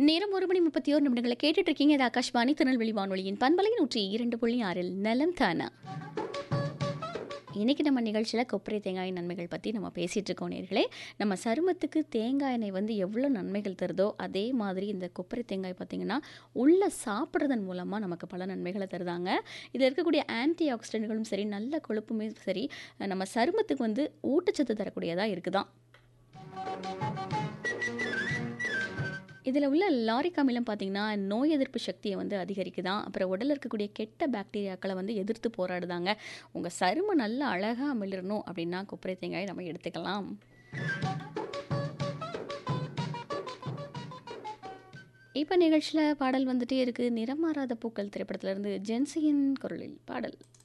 நேரம் ஒரு மணி முப்பத்தி ஓரு நிமிடங்களை கேட்டுட்டு இருக்கீங்க இது ஆகாஷ்வாணி திருநெல்வேலி வானொலியின் பண்பலை நூற்றி இரண்டு புள்ளி ஆறில் நலம் தானா இன்னைக்கு நம்ம நிகழ்ச்சியில் கொப்பரை தேங்காய் நன்மைகள் பற்றி நம்ம பேசிகிட்டு இருக்கோம் நேர்களே நம்ம சருமத்துக்கு தேங்காய் எண்ணெய் வந்து எவ்வளோ நன்மைகள் தருதோ அதே மாதிரி இந்த கொப்பரை தேங்காய் பார்த்திங்கன்னா உள்ளே சாப்பிட்றதன் மூலமாக நமக்கு பல நன்மைகளை தருதாங்க இதில் இருக்கக்கூடிய ஆன்டி ஆக்சிடென்ட்களும் சரி நல்ல கொழுப்புமே சரி நம்ம சருமத்துக்கு வந்து ஊட்டச்சத்து தரக்கூடியதாக இருக்குதான் இதில் உள்ள லாரிக் அமிலம் பார்த்திங்கன்னா நோய் எதிர்ப்பு சக்தியை வந்து அதிகரிக்குதான் அப்புறம் உடலில் இருக்கக்கூடிய கெட்ட பாக்டீரியாக்களை வந்து எதிர்த்து போராடுதாங்க உங்கள் சருமம் நல்லா அழகாக மிளிரணும் அப்படின்னா கொப்பரை தேங்காய் நம்ம எடுத்துக்கலாம் இப்போ நிகழ்ச்சியில் பாடல் வந்துட்டே இருக்குது நிறம் மாறாத பூக்கள் திரைப்படத்திலிருந்து ஜென்சியின் குரலில் பாடல்